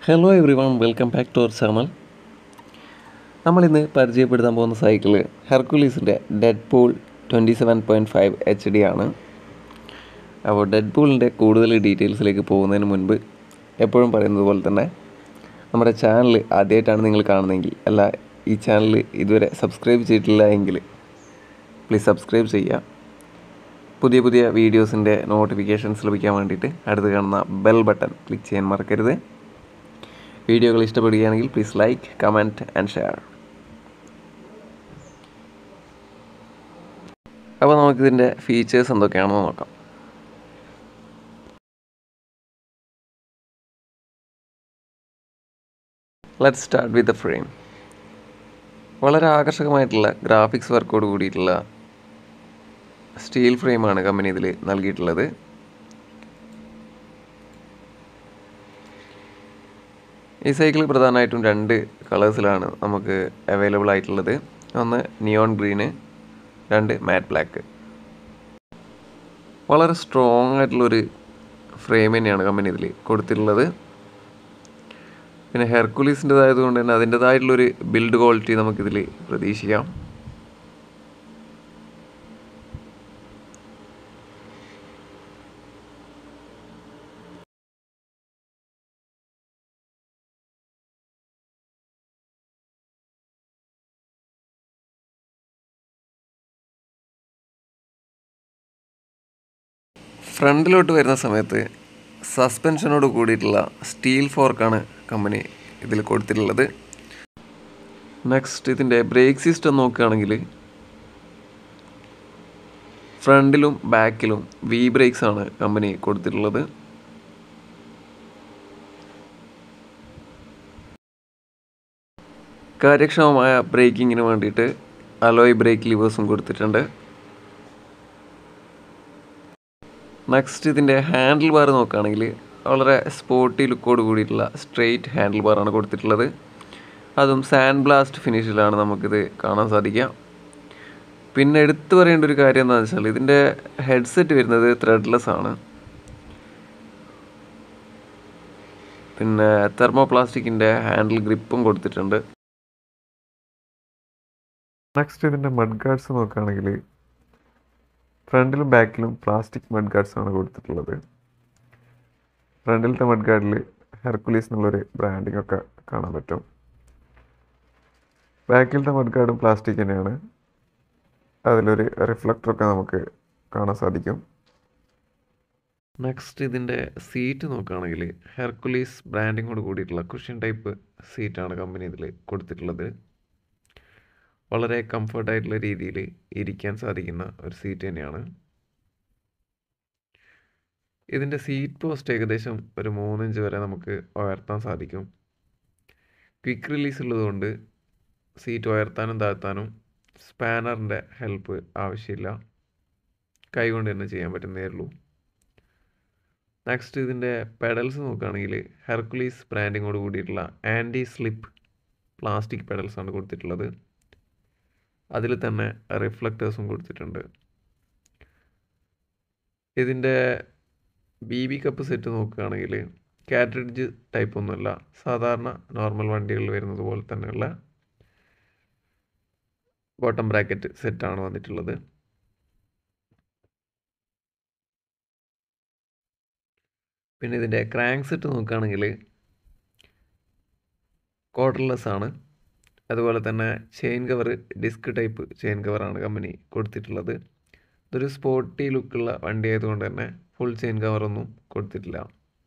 hello everyone welcome back to our channel നമ്മളിന്ന് പരിചയപ്പെടുത്താൻ പോകുന്ന സൈക്കിള് ഹെർക്കുലീസിൻ്റെ dead pool twenty seven point five H D ആണ് അപ്പോൾ ഡെഡ് പൂളിൻ്റെ കൂടുതൽ ഡീറ്റെയിൽസിലേക്ക് പോകുന്നതിന് മുൻപ് എപ്പോഴും പറയുന്നത് പോലെ തന്നെ നമ്മുടെ ചാനൽ ആദ്യമായിട്ടാണ് നിങ്ങൾ കാണുന്നതെങ്കിൽ അല്ല ഈ ചാനൽ ഇതുവരെ സബ്സ്ക്രൈബ് ചെയ്തിട്ടില്ല എങ്കിൽ പ്ലീസ് സബ്സ്ക്രൈബ് ചെയ്യുക പുതിയ പുതിയ വീഡിയോസിൻ്റെ നോട്ടിഫിക്കേഷൻസ് ലഭിക്കാൻ വേണ്ടിയിട്ട് അടുത്ത് കാണുന്ന ബെൽ ബട്ടൺ ക്ലിക്ക് ചെയ്യാൻ മറക്കരുത് വീഡിയോകൾ ഇഷ്ടപ്പെടുകയാണെങ്കിൽ please like comment and share അപ്പോൾ നമുക്കിതിൻ്റെ ഫീച്ചേഴ്സ് എന്തൊക്കെയാണെന്ന് നോക്കാം let start with the frame വളരെ ആകർഷകമായിട്ടുള്ള ഗ്രാഫിക്സ് വർക്കോട് കൂടിയിട്ടുള്ള സ്റ്റീൽ ഫ്രെയിമാണ് കമ്പനി ഇതിൽ നൽകിയിട്ടുള്ളത് ഈ സൈക്കിൾ പ്രധാനമായിട്ടും രണ്ട് കളേഴ്സിലാണ് നമുക്ക് അവൈലബിൾ ആയിട്ടുള്ളത് ഒന്ന് നിയോൺ ഗ്രീന് രണ്ട് മാറ്റ് ബ്ലാക്ക് വളരെ സ്ട്രോങ് ആയിട്ടുള്ളൊരു ഫ്രെയിം തന്നെയാണ് കമ്പനി ഇതിൽ കൊടുത്തിട്ടുള്ളത് പിന്നെ ഹെർക്കുലീസിൻ്റെതായത് കൊണ്ട് തന്നെ അതിൻ്റെതായിട്ടുള്ളൊരു ബിൽഡ് ക്വാളിറ്റി നമുക്കിതിൽ പ്രതീക്ഷിക്കാം ഫ്രണ്ടിലോട്ട് വരുന്ന സമയത്ത് സസ്പെൻഷനോട് കൂടിയിട്ടുള്ള സ്റ്റീൽ ഫോർക്കാണ് കമ്പനി ഇതിൽ കൊടുത്തിട്ടുള്ളത് നെക്സ്റ്റ് ഇതിൻ്റെ ബ്രേക്ക് സിസ്റ്റം നോക്കുകയാണെങ്കിൽ ഫ്രണ്ടിലും ബാക്കിലും വി ബ്രേക്സ് ആണ് കമ്പനി കൊടുത്തിട്ടുള്ളത് കാര്യക്ഷമമായ ബ്രേക്കിങ്ങിന് വേണ്ടിയിട്ട് അലോയ് ബ്രേക്ക് ലിവേഴ്സും കൊടുത്തിട്ടുണ്ട് നെക്സ്റ്റ് ഇതിൻ്റെ ഹാൻഡിൽ ബാർ നോക്കുകയാണെങ്കിൽ വളരെ സ്പോർട്ടി ലുക്കോട് കൂടിയിട്ടുള്ള സ്ട്രെയിറ്റ് ഹാൻഡിൽ ബാറാണ് കൊടുത്തിട്ടുള്ളത് അതും സാൻഡ് ബ്ലാസ്റ്റ് ഫിനിഷിലാണ് നമുക്കിത് കാണാൻ സാധിക്കുക പിന്നെ എടുത്തു പറയേണ്ട ഒരു കാര്യം എന്താണെന്ന് വെച്ചാൽ ഇതിൻ്റെ ഹെഡ്സെറ്റ് വരുന്നത് ത്രെഡ്ലെസ് ആണ് പിന്നെ തെർമോ പ്ലാസ്റ്റിക്കിൻ്റെ ഹാൻഡിൽ ഗ്രിപ്പും കൊടുത്തിട്ടുണ്ട് നെക്സ്റ്റ് ഇതിൻ്റെ മഡ് ഗാർഡ്സ് നോക്കുകയാണെങ്കിൽ ഫ്രണ്ടിലും ബാക്കിലും പ്ലാസ്റ്റിക് മഡ് ഗാർഡ്സ് ആണ് കൊടുത്തിട്ടുള്ളത് ഫ്രണ്ടിലത്തെ മഡ് ഗാർഡിൽ ഹെർക്കുലീസ് എന്നുള്ളൊരു ബ്രാൻഡിങ് ഒക്കെ കാണാൻ പറ്റും ബാക്കിലത്തെ മഡ് ഗാർഡും പ്ലാസ്റ്റിക് തന്നെയാണ് അതിലൊരു റിഫ്ലക്ടറൊക്കെ നമുക്ക് കാണാൻ സാധിക്കും നെക്സ്റ്റ് ഇതിൻ്റെ സീറ്റ് നോക്കുകയാണെങ്കിൽ ഹെർക്കുലീസ് ബ്രാൻഡിങ്ങോട് കൂടിയിട്ടുള്ള കുഷ്യൻ ടൈപ്പ് സീറ്റാണ് കമ്പനി ഇതിൽ കൊടുത്തിട്ടുള്ളത് വളരെ കംഫർട്ടായിട്ടുള്ള രീതിയിൽ ഇരിക്കാൻ സാധിക്കുന്ന ഒരു സീറ്റ് തന്നെയാണ് ഇതിൻ്റെ സീറ്റ് പോസ്റ്റ് ഏകദേശം ഒരു മൂന്നിഞ്ച് വരെ നമുക്ക് ഉയർത്താൻ സാധിക്കും ക്വിക്ക് റിലീസ് ഉള്ളതുകൊണ്ട് സീറ്റ് ഉയർത്താനും താഴ്ത്താനും സ്പാനറിൻ്റെ ഹെൽപ്പ് ആവശ്യമില്ല കൈകൊണ്ട് തന്നെ ചെയ്യാൻ പറ്റുന്നതേ ഉള്ളൂ നെക്സ്റ്റ് ഇതിൻ്റെ പെഡൽസ് നോക്കുകയാണെങ്കിൽ ഹെർക്കുലീസ് ബ്രാൻഡിങ്ങോട് കൂടിയിട്ടുള്ള ആൻറ്റി സ്ലിപ്പ് പ്ലാസ്റ്റിക് പെഡൽസാണ് കൊടുത്തിട്ടുള്ളത് അതിൽ തന്നെ റിഫ്ലക്റ്റേഴ്സും കൊടുത്തിട്ടുണ്ട് ഇതിൻ്റെ ബി ബി കപ്പ് സെറ്റ് നോക്കുകയാണെങ്കിൽ കാറ്ററിഡ്ജ് ടൈപ്പ് ഒന്നുമല്ല സാധാരണ നോർമൽ വണ്ടികളിൽ വരുന്നത് പോലെ തന്നെയുള്ള ബോട്ടം ബ്രാക്കറ്റ് സെറ്റാണ് വന്നിട്ടുള്ളത് പിന്നെ ഇതിൻ്റെ ക്രാങ്ക് സെറ്റ് നോക്കുകയാണെങ്കിൽ കോട്ടർലെസ് ആണ് അതുപോലെ തന്നെ chain cover disc type chain കവറാണ് കമ്പനി കൊടുത്തിട്ടുള്ളത് ഇതൊരു സ്പോർട്ടി ലുക്കുള്ള വണ്ടി ആയതുകൊണ്ട് തന്നെ ഫുൾ ചെയിൻ കവറൊന്നും കൊടുത്തിട്ടില്ല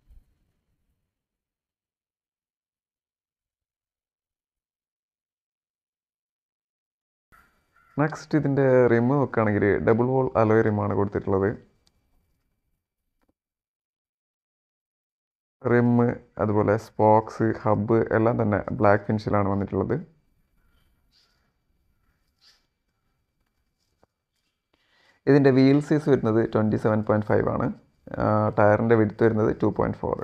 നെക്സ്റ്റ് ഇതിൻ്റെ റിം നോക്കുകയാണെങ്കിൽ ഡബിൾ വോൾ അലോയ് റിമാണ് കൊടുത്തിട്ടുള്ളത് റിമ്മ് അതുപോലെ സ്പോക്സ് ഹബ്ബ് എല്ലാം തന്നെ ബ്ലാക്ക് ഫിനിഷിലാണ് വന്നിട്ടുള്ളത് ഇതിൻ്റെ വീൽ സൈസ് വരുന്നത് ട്വൻറ്റി സെവൻ പോയിൻറ്റ് ഫൈവ് ആണ് ടയറിൻ്റെ വിടുത്ത് വരുന്നത് ടു പോയിൻറ്റ് ഫോർ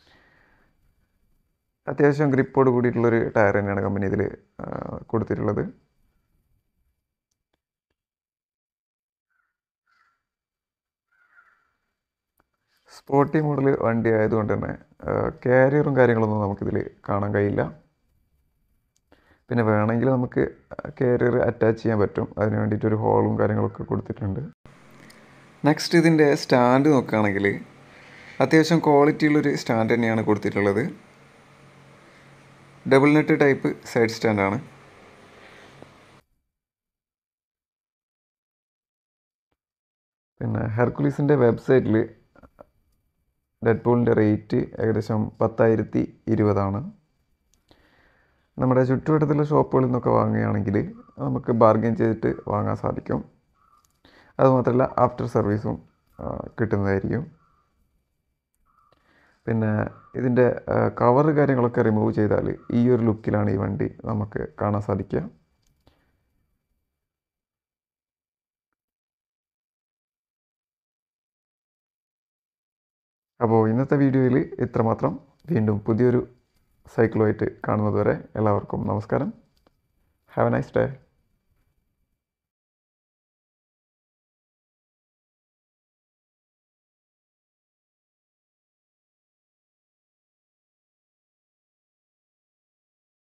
അത്യാവശ്യം ഗ്രിപ്പോട് കൂടിയിട്ടുള്ളൊരു ടയർ തന്നെയാണ് കമ്പനി ഇതിൽ കൊടുത്തിട്ടുള്ളത് സ്പോർട്ടി മോഡൽ വണ്ടി ആയതുകൊണ്ട് തന്നെ കാരിയറും കാര്യങ്ങളൊന്നും നമുക്കിതിൽ കാണാൻ കഴിയില്ല പിന്നെ വേണമെങ്കിൽ നമുക്ക് കാരിയർ അറ്റാച്ച് ചെയ്യാൻ പറ്റും അതിന് വേണ്ടിയിട്ട് ഒരു ഹോളും കാര്യങ്ങളൊക്കെ കൊടുത്തിട്ടുണ്ട് നെക്സ്റ്റ് ഇതിൻ്റെ സ്റ്റാൻഡ് നോക്കുകയാണെങ്കിൽ അത്യാവശ്യം ക്വാളിറ്റിയുള്ളൊരു സ്റ്റാൻഡ് തന്നെയാണ് കൊടുത്തിട്ടുള്ളത് ഡബിൾ നെറ്റ് ടൈപ്പ് സൈഡ് സ്റ്റാൻഡാണ് പിന്നെ ഹെർക്കുലീസിൻ്റെ വെബ്സൈറ്റിൽ ഡെഡ്പൂളിൻ്റെ റേറ്റ് ഏകദേശം പത്തായിരത്തി ഇരുപതാണ് നമ്മുടെ ചുറ്റുവട്ടത്തുള്ള ഷോപ്പുകളിൽ നിന്നൊക്കെ വാങ്ങുകയാണെങ്കിൽ നമുക്ക് ബാർഗെയിൻ ചെയ്തിട്ട് വാങ്ങാൻ സാധിക്കും അതുമാത്രമല്ല ആഫ്റ്റർ സർവീസും കിട്ടുന്നതായിരിക്കും പിന്നെ ഇതിൻ്റെ കവറ് കാര്യങ്ങളൊക്കെ റിമൂവ് ചെയ്താൽ ഈ ഒരു ലുക്കിലാണ് ഈ വണ്ടി നമുക്ക് കാണാൻ സാധിക്കുക അപ്പോൾ ഇന്നത്തെ വീഡിയോയിൽ ഇത്രമാത്രം വീണ്ടും പുതിയൊരു സൈക്കിളുമായിട്ട് കാണുന്നത് വരെ എല്ലാവർക്കും നമസ്കാരം ഹാവ് എ നൈസ് ഡേ